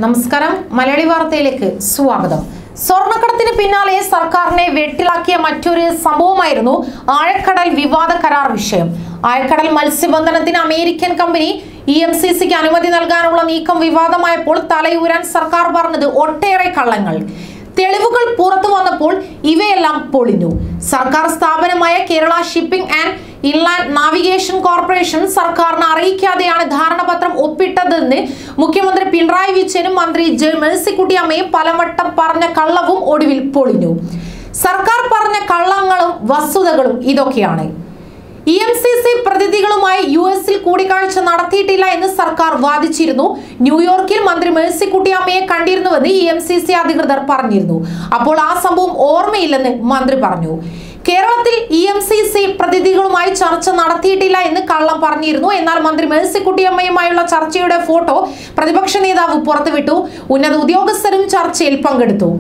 നമസ്കാരം മലയാളി വാർത്തയിലേക്ക് സ്വാഗതം സ്വർണ്ണക്കടത്തിന് പിന്നാലെ സർക്കാരിനെ വെട്ടിലാക്കിയ മറ്റൊരു സംഭവമായിരുന്നു ആഴക്കടൽ വിവാദ കരാർ വിഷയം ആഴക്കടൽ മത്സ്യബന്ധനത്തിന് American company E M C സിക്ക് അനുമതി നൽകാനുള്ള നീക്കം വിവാദമായപ്പോൾ തലയൂരാൻ സർക്കാർ പറഞ്ഞത് ഒട്ടേറെ കള്ളങ്ങൾ തെളിവുകൾ പുറത്തു വന്നപ്പോൾ ഇവയെല്ലാം പൊളിഞ്ഞു സർക്കാർ സ്ഥാപനമായ Kerala shipping and inland navigation corporation സർക്കാരിനെ അറിയിക്കാതെയാണ് ധാരണാപത്രം ഒപ്പിട്ടതെന്ന് മുഖ്യമന്ത്രി പിണറായി വിജയനും മന്ത്രി ജെ മേഴ്സിക്കുട്ടിയമ്മയും പലവട്ടം പറഞ്ഞ കള്ളവും ഒടുവിൽ പൊളിഞ്ഞു സർക്കാർ പറഞ്ഞ കള്ളങ്ങളും വസ്തുതകളും ഇതൊക്കെയാണ് ഇ എം സി സി പ്രതിനിധികളുമായി യു എസിൽ കൂടിക്കാഴ്ച നടത്തിയിട്ടില്ല എന്ന് സർക്കാർ വാദിച്ചിരുന്നു ന്യൂയോർക്കിൽ മന്ത്രി മേഴ്സിക്കുട്ടിയമ്മയെ കണ്ടിരുന്നുവെന്ന് ഇ എം സി സി അധികൃതർ പറഞ്ഞിരുന്നു അപ്പോൾ ആ സംഭവം ഓർമ്മയില്ലെന്ന് മന്ത്രി പറഞ്ഞു കേരളത്തിൽ ഇ എം സി സി പ്രതിനിധികളുമായി ചർച്ച നടത്തിയിട്ടില്ല എന്ന് കള്ളം പറഞ്ഞിരുന്നു എന്നാൽ മന്ത്രി മേഴ്സിക്കുട്ടിയമ്മയുമായുള്ള ചർച്ചയുടെ ഫോട്ടോ പ്രതിപക്ഷ നേതാവ് പുറത്തുവിട്ടു ഉന്നത ഉദ്യോഗസ്ഥരും ചർച്ചയിൽ പങ്കെടുത്തു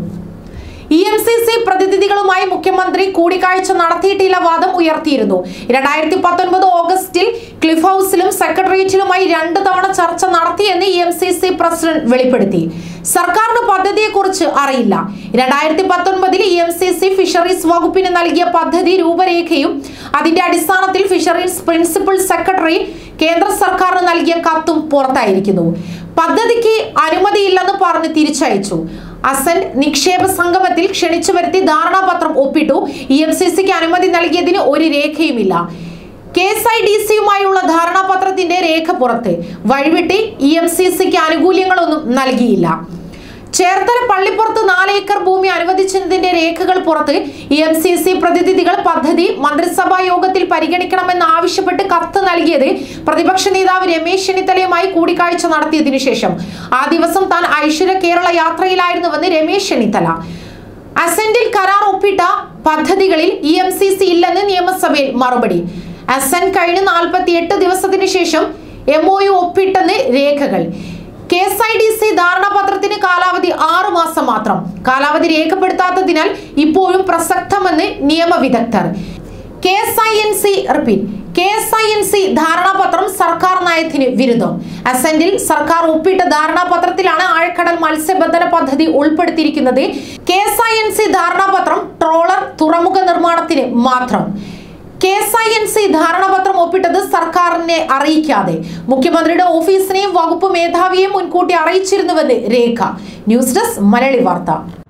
ഇ എം സി സി പ്രതിനിധികളുമായി മുഖ്യമന്ത്രി കൂടിക്കാഴ്ച നടത്തിയിട്ടില്ല വാദം ഉയർത്തിയിരുന്നു രണ്ടായിരത്തി പത്തൊൻപത് ഓഗസ്റ്റിൽ ക്ലിഫ് ഹൗസിലും സെക്രട്ടേറിയറ്റിലുമായി രണ്ട് തവണ ചർച്ച നടത്തിയെന്ന് E M C C president വെളിപ്പെടുത്തി സർക്കാരിന് പദ്ധതിയെക്കുറിച്ച് അറിയില്ല രണ്ടായിരത്തി പത്തൊൻപതിൽ E M C C fisheries വകുപ്പിന് നൽകിയ പദ്ധതി രൂപരേഖയും അതിന്റെ അടിസ്ഥാനത്തിൽ ഫിഷറീസ് പ്രിൻസിപ്പൽ സെക്രട്ടറി കേന്ദ്ര സർക്കാരിന് നൽകിയ കത്തും പുറത്തായിരിക്കുന്നു പദ്ധതിക്ക് അനുമതിയില്ലെന്ന് പറഞ്ഞ് തിരിച്ചയച്ചു അസന്റ് നിക്ഷേപ സംഗമത്തിൽ ക്ഷണിച്ചു വരുത്തി ധാരണാപത്രം ഒപ്പിട്ടു ഇ എം സി സിക്ക് അനുമതി നൽകിയതിന് ഒരു രേഖയുമില്ല കെ എസ് ഐ ഡി സിയുമായുള്ള ധാരണാപത്രത്തിന്റെ രേഖ പുറത്ത് വഴിവിട്ടി ഇ എം സി സിക്ക് ആനുകൂല്യങ്ങളൊന്നും നൽകിയില്ല ചേർത്തല പള്ളിപ്പുറത്ത് നാല് ഏക്കർ ഭൂമി അനുവദിച്ചതിന്റെ രേഖകൾ പുറത്ത് ഇ എം സി സി പ്രതിനിധികൾ പദ്ധതി മന്ത്രിസഭാ യോഗത്തിൽ പരിഗണിക്കണമെന്ന് ആവശ്യപ്പെട്ട് കത്ത് നൽകിയത് പ്രതിപക്ഷ നേതാവ് രമേശ് ചെന്നിത്തലയുമായി കൂടിക്കാഴ്ച നടത്തിയതിനു ശേഷം ആ ദിവസം താൻ ഐശ്വര്യ കേരള യാത്രയിലായിരുന്നുവെന്ന് രമേശ് ചെന്നിത്തല അസന്റിൽ കരാർ ഒപ്പിട്ട പദ്ധതികളിൽ ഇ എം സി സി ഇല്ലെന്ന് നിയമസഭയിൽ മറുപടി അസൻ കഴിഞ്ഞ് നാൽപ്പത്തി എട്ട് ദിവസത്തിന് ശേഷം എം ഒ യു ഒപ്പിട്ടെന്ന് രേഖകൾ K S I D C ധാരണാപത്രത്തിന് കാലാവധി ആറു മാസം മാത്രം കാലാവധി രേഖപ്പെടുത്താത്തതിനാൽ ഇപ്പോഴും പ്രസക്തമെന്ന് നിയമവിദഗ്ധർ K S I N C repeat K S I N C ധാരണാപത്രം സർക്കാർ നയത്തിന് വിരുദ്ധം അസന്റിൽ സർക്കാർ ഒപ്പിട്ട ധാരണാപത്രത്തിലാണ് ആഴക്കടൽ മത്സ്യബന്ധന പദ്ധതി ഉൾപ്പെടുത്തിയിരിക്കുന്നത് K S I N C ധാരണാപത്രം ട്രോളർ തുറമുഖ നിർമ്മാണത്തിന് മാത്രം K S I N C ധാരണാപത്രം ഒപ്പിട്ടത് സർക്കാരിനെ അറിയിക്കാതെ മുഖ്യമന്ത്രിയുടെ ഓഫീസിനെയും വകുപ്പ് മേധാവിയെയും മുൻകൂട്ടി അറിയിച്ചിരുന്നുവെന്ന് രേഖ ന്യൂസ് ഡെസ്ക് മലയാളി വാർത്ത